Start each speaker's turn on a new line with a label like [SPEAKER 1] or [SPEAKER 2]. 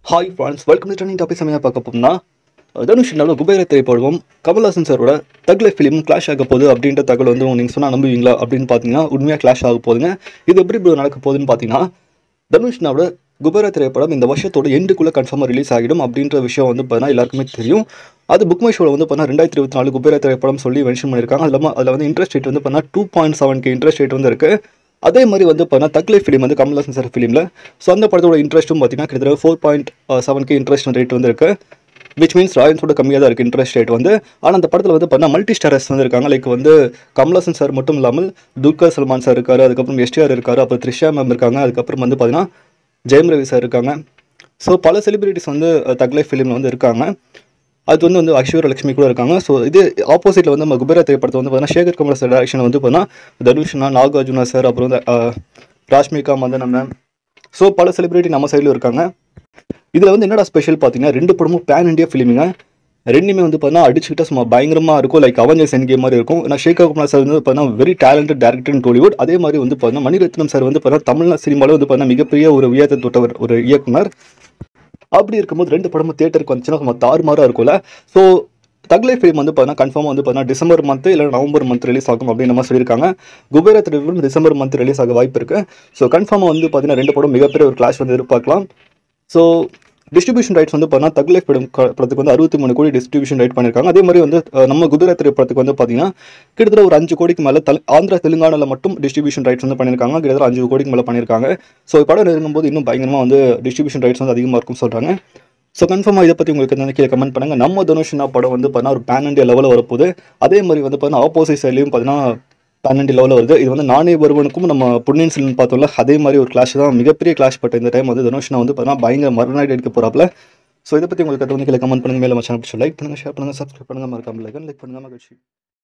[SPEAKER 1] hi friends welcome to trending topic சமையல் பார்க்க போம்னா தனுஷ் என்னோட குபேர திரைப்படமும் கமல்ஹாசன் சாரோட தக்லை ஃபிலிம் கிளாஷ் ஆக போகுது அப்படின்ற தகவல் வந்து நீங்கள் சொன்னால் நம்புவீங்களா அப்படின்னு பார்த்தீங்கன்னா உண்மையாக கிளாஷ் ஆக போகுதுங்க இது எப்படி இப்படி நடக்க போகுதுன்னு பார்த்தீங்கன்னா தனுஷ்னாவோட குபேர திரைப்படம் இந்த வருஷத்தோட எண்டுக்குள்ளே கன்ஃபார்மாக ரிலீஸ் ஆகிடும் அப்படின்ற விஷயம் வந்து பார்த்தீங்கன்னா எல்லாருக்குமே தெரியும் அது புக் மை ஷோவில் வந்து பார்த்தீங்கன்னா ரெண்டாயிரத்தி இருபத்தி நாலு குபேர திரைப்படம் சொல்லி மென்ஷன் பண்ணியிருக்காங்க அது இல்லாமல் அதில் வந்து இன்ட்ரெஸ்ட் ரேட் வந்து பார்த்தீங்கன்னா two point seven K interest rate வந்து இருக்குது அதே மாதிரி வந்து பார்த்தீங்கன்னா தக்லை ஃபிலிம் வந்து கமல்ஹாசன் சார் ஃபிலிமில் ஸோ அந்த படத்தோட இன்ட்ரெஸ்ட்டும் பார்த்தீங்கன்னா கிட்டத்தட்ட four point seven K interest rate வந்து இருக்கு விச் மீன்ஸ் ராயன்ஸோட கம்மியாக தான் இருக்குது இன்ட்ரெஸ்ட் ரேட் வந்து ஆனால் அந்த படத்தில் வந்து பார்த்தீங்கன்னா மல்டி ஸ்டாரர்ஸ் வந்து இருக்காங்க லைக் வந்து கமல்ஹாசன் சார் மட்டும் இல்லாமல் துல்கர் சல்மான் சார் இருக்காரு அதுக்கப்புறம் எஸ்டிஆர் இருக்காரு அப்புறம் த்ரிஷா மேம் இருக்காங்க அதுக்கப்புறம் வந்து பார்த்தீங்கன்னா ஜெயம் ரவி சார் இருக்காங்க ஸோ பல செலிபிரிட்டிஸ் வந்து அஹ், தக்லை ஃபிலிமில் வந்து இருக்காங்க அது வந்து வந்து ஐஸ்வர்யா லட்சுமி கூட இருக்காங்க ஸோ இது ஆப்போசிட்டில் வந்து நம்ம குபேர திரைப்படத்தை வந்து பார்த்தீங்கன்னா சேகர் கமல் சார் டேரக்ஷன் வந்து பார்த்தீங்கன்னா தனுஷ்னா நாகார்ஜுனா சார் அப்புறம் வந்து அஹ், ராஷ்மிகா மந்தனம் மேம் ஸோ பல செலிபிரிட்டி நம்ம சைடில் இருக்காங்க இதில் வந்து என்னடா ஸ்பெஷல் பார்த்தீங்கன்னா ரெண்டு படமும் பேன் இண்டியா ஃபிலிமுங்க ரெண்டுமே வந்து பார்த்தீங்கன்னா அடிச்சுக்கிட்ட சும்மா பயங்கரமாக இருக்கும் லைக் அவஞ்சர்ஸ் என் கேம் மாதிரி இருக்கும் நான் ஷேகர் குமார் சார் வந்து பார்த்தீங்கன்னா very talented director in Tollywood அதே மாதிரி வந்து பார்த்தீங்கன்னா மணிரத்னம் சார் வந்து பார்த்தீங்கன்னா தமிழ்நாடு சினிமாவில் வந்து பார்த்தீங்கன்னா மிகப்பெரிய ஒரு உயரத்தை தொட்டவர் ஒரு இயக்குனர் அப்படி இருக்கும்போது ரெண்டு படமும் தேட்டருக்கு வந்துச்சுன்னா நம்ம தாறுமாறாக இருக்கும்ல ஸோ தக்லை ஃபிலிம் வந்து பார்த்தீங்கன்னா கன்ஃபார்மாக வந்து பார்த்தீங்கன்னா டிசம்பர் மந்த் இல்லை நவம்பர் மந்த் ரிலீஸ் ஆகும் அப்படின்னு நம்ம சொல்லியிருக்காங்க குபேர திரைப்படம் டிசம்பர் மந்த் ரிலீஸ் ஆக வாய்ப்பு இருக்கு ஸோ கன்ஃபார்மாக வந்து பார்த்தீங்கன்னா ரெண்டு படம் மிகப்பெரிய ஒரு கிளாஷ் வந்து எதிர்பார்க்கலாம் ஸோ டிஸ்ட்ரிபியூஷன் ரைட்ஸ் வந்து பார்த்தீங்கன்னா தக்லை படம் க- படத்துக்கு வந்து அறுபத்தி மூணு கோடி டிஸ்ட்ரிபியூஷன் ரைட் பண்ணியிருக்காங்க அதே மாதிரி வந்து அஹ், நம்ம குதிரை திரைப்படத்துக்கு வந்து பார்த்தீங்கன்னா கிட்டத்தட்ட ஒரு அஞ்சு கோடிக்கு மேலே தல் ஆந்திரா தெலுங்கானாவில் மட்டும் டிஸ்ட்ரிபியூஷன் ரைட்ஸ் வந்து பண்ணியிருக்காங்க கிட்டத்தட்ட அஞ்சு கோடிக்கு மேலே பண்ணியிருக்காங்க ஸோ படம் நெருங்கும்போது இன்னும் பயங்கரமாக வந்து டிஸ்ட்ரிபியூஷன் ரைட்ஸ் வந்து அதிகமாக இருக்கும் சொல்கிறாங்க ஸோ கன்ஃபார்மாக இதை பற்றி உங்களுக்கு என்ன கீழே கமெண்ட் பண்ணுங்கள் நம்ம தனுஷ்னா படம் வந்து பார்த்தீங்கன்னா ஒரு பேன் இண்டியா லெவலில் வரப்போகுது அதே மாதிரி வந்து பார்த்தீங்கன்னா ஆப்போசிட் சைட்லையும் பார்த்தீங்கன்னா பேன் இண்டியா லெவலில் வருது இது வந்து நானே ஒருவனுக்கும் நம்ம பொன்னியின் செல்வன் பார்த்தோம்ல அதே மாதிரி ஒரு கிளாஷ் தான் மிகப்பெரிய கிளாஷ் பட் இந்த டைம் வந்து தனுஷ்னா வந்து பார்த்தீங்கன்னா பயங்கர மறுநாள் எடுக்க போகிறாப்புல ஸோ இதை பற்றி உங்களுக்கு கருத்து வந்து கீழே கமெண்ட் பண்ணுங்கள் மேலே மச்சான் லைக் பண்ணுங்கள் ஷேர் பண்ணுங்கள் சப்ஸ்கிரைப் பண்ணுங்கள் மறக்காமல் லைக் பண்ணுங்கள் மகிழ்ச்சி